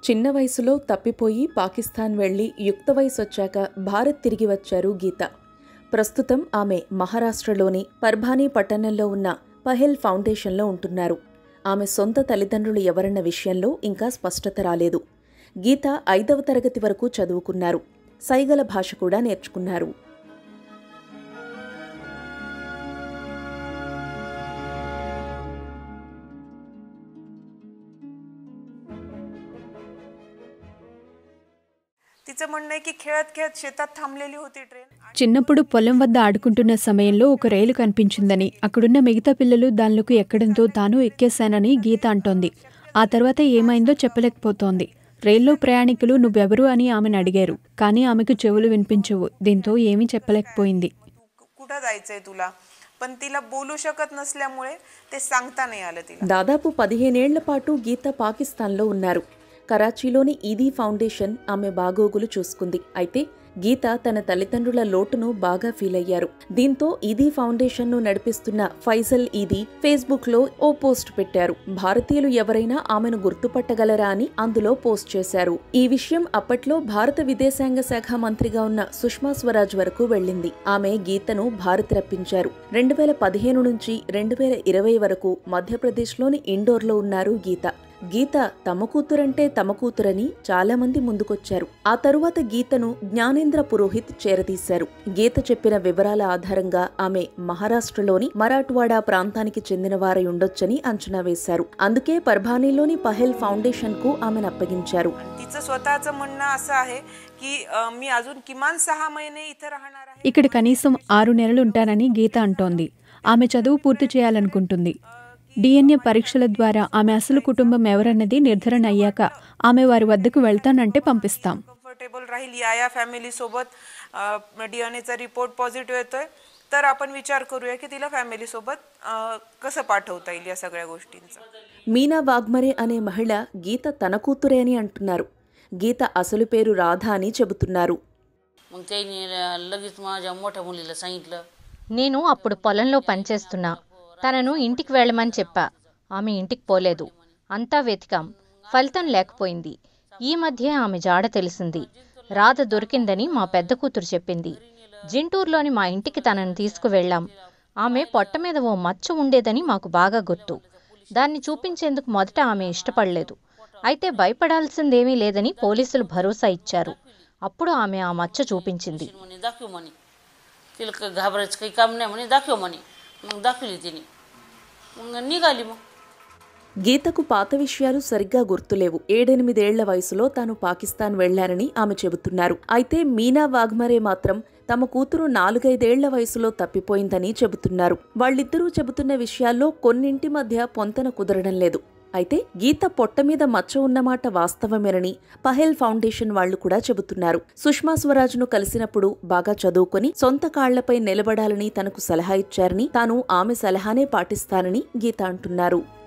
చిన్న వయసులో తప్పిపోయి పాకిస్తాన్ వెళ్లి యుక్త వయసు వచ్చాక భారత్ తిరిగి వచ్చారు గీత ప్రస్తుతం ఆమె మహారాష్ట్రలోని పర్భానీ పట్టణంలో ఉన్న పహెల్ ఫౌండేషన్లో ఉంటున్నారు ఆమె సొంత తల్లిదండ్రులు ఎవరన్న విషయంలో ఇంకా స్పష్టత రాలేదు గీత ఐదవ తరగతి వరకు చదువుకున్నారు సైగల భాష కూడా నేర్చుకున్నారు तिचं म्हणणं आहे की खेळत खेळत शेतात थांबलेली होती ट्रेन చిన్నప్పుడు పొలం వద్ద ఆడుకుంటున్న సమయంలో ఒక రైలు కనిపించిందని అక్కడున్న మిగతా పిల్లలు దానిలోకి ఎక్కడంతో తాను ఎక్కేశానని గీత అంటోంది ఆ తర్వాత ఏమైందో చెప్పలేకపోతోంది రైల్లో ప్రయాణికులు నువ్వెవరు అని ఆమెను అడిగారు కానీ ఆమెకు చెవులు వినిపించవు దీంతో ఏమీ చెప్పలేకపోయింది तू कुठं जायचंय तुला पण तिला बोलू शकत नसल्यामुळे ते सांगता नाही आलं तिला దాదాపు పదిహేనేళ్ల పాటు గీత పాకిస్తాన్లో ఉన్నారు కరాచీలోని ఈదీ ఫౌండేషన్ ఆమె బాగోగులు చూసుకుంది అయితే గీత తన తల్లిదండ్రుల లోటును బాగా ఫీల్ అయ్యారు దీంతో ఈదీ ఫౌండేషన్ ను నడిపిస్తున్న ఫైజల్ ఈదీ ఫేస్బుక్ లో ఓ పోస్ట్ పెట్టారు భారతీయులు ఎవరైనా ఆమెను గుర్తుపట్టగలరా అని అందులో పోస్ట్ చేశారు ఈ విషయం అప్పట్లో భారత విదేశాంగ శాఖ మంత్రిగా ఉన్న సుష్మా స్వరాజ్ వరకు వెళ్ళింది ఆమె గీతను భారత్ రప్పించారు రెండు వేల పదిహేను నుంచి రెండు వేల ఇరవై వరకు మధ్యప్రదేశ్లోని ఇండోర్లో ఉన్నారు గీత గీత తమ కూతురంటే తమ కూతురని చాలా మంది ముందుకొచ్చారు ఆ తరువాత గీతను జ్ఞానేంద్ర పురోహిత్ చేరదీశారు గీత చెప్పిన వివరాల ఆధారంగా ఆమె మహారాష్ట్రలోని మరాఠ్వాడా ప్రాంతానికి చెందినవారై ఉండొచ్చని అంచనా వేశారు అందుకే పర్భానీలోని పహెల్ ఫౌండేషన్ కు ఆమెను అప్పగించారు आणि तिचं स्वतःचं म्हणणं असं आहे की अं, मी अजून किमान सहा महिने इथं राहणार आहे ఇక్కడ కనీసం ఆరు నెలలు ఉంటానని గీత అంటోంది ఆమె చదువు పూర్తి చేయాలనుకుంటుంది డిఎన్ఏ పరీక్షల ద్వారా ఆమె అసలు కుటుంబం ఎవరన్నది నిర్ధారణ అయ్యాక ఆమె వారి వద్దకు వెళ్తానంటే పంపిస్తాం कम्फर्टेबल राहील या या फॅमिली सोबत डीएनएचा रिपोर्ट पॉझिटिव्ह येतोय तर आपण विचार करूया की तिला फॅमिली सोबत अं, कसं पाठवता येईल या सगळ्या गोष्टींचा మీనా వాగ్మరే అనే మహిళ గీత తన కూతురే అని అంటున్నారు గీత అసలు పేరు రాధ అని చెబుతున్నారు मग त्यांनी ल- लगेच माझ्या मोठ्या मुलीला सांगितलं నేను అప్పుడు పొలంలో పనిచేస్తున్నా తనను ఇంటికి వెళ్ళమని చెప్పా ఆమె ఇంటికి పోలేదు అంతా వెతికాం ఫలితం లేకపోయింది ఈ మధ్య ఆమె జాడ తెలిసింది రాధ దొరికిందని మా పెద్ద కూతురు చెప్పింది జింటూరులోని మా ఇంటికి తనను తీసుకువెళ్ళాం ఆమె పొట్ట మీద ఓ మచ్చ ఉండేదని మాకు బాగా గుర్తు దాన్ని చూపించేందుకు మొదట ఆమె ఇష్టపడలేదు అయితే భయపడాల్సిందేమీ లేదని పోలీసులు భరోసా ఇచ్చారు అప్పుడు ఆమె ఆ మచ్చ చూపించింది म्हणे दाखव म्हणे तिला काही घाबरायचं काही काम नाही म्हणे दाखव म्हणे मग दाखवली तिने मग निघाली मग గీతకు పాత విషయాలు సరిగ్గా గుర్తులేవు ఏడెనిమిదేళ్ల వయసులో తాను పాకిస్తాన్ వెళ్లారని ఆమె చెబుతున్నారు అయితే మీనా వాగ్మరే మాత్రం తమ కూతురు నాలుగైదేళ్ల వయసులో తప్పిపోయిందని చెబుతున్నారు వాళ్ళిద్దరూ చెబుతున్న విషయాల్లో కొన్నింటి మధ్య పొంతన కుదరడం లేదు అయితే గీత పొట్ట మీద మచ్చ ఉన్నమాట వాస్తవమేనని పహెల్ ఫౌండేషన్ వాళ్లు కూడా చెబుతున్నారు సుష్మా స్వరాజ్ను కలిసినప్పుడు బాగా చదువుకొని సొంత కాళ్లపై నిలబడాలని తనకు సలహా ఇచ్చారని తాను ఆమె సలహానే పాటిస్తానని గీత అంటున్నారు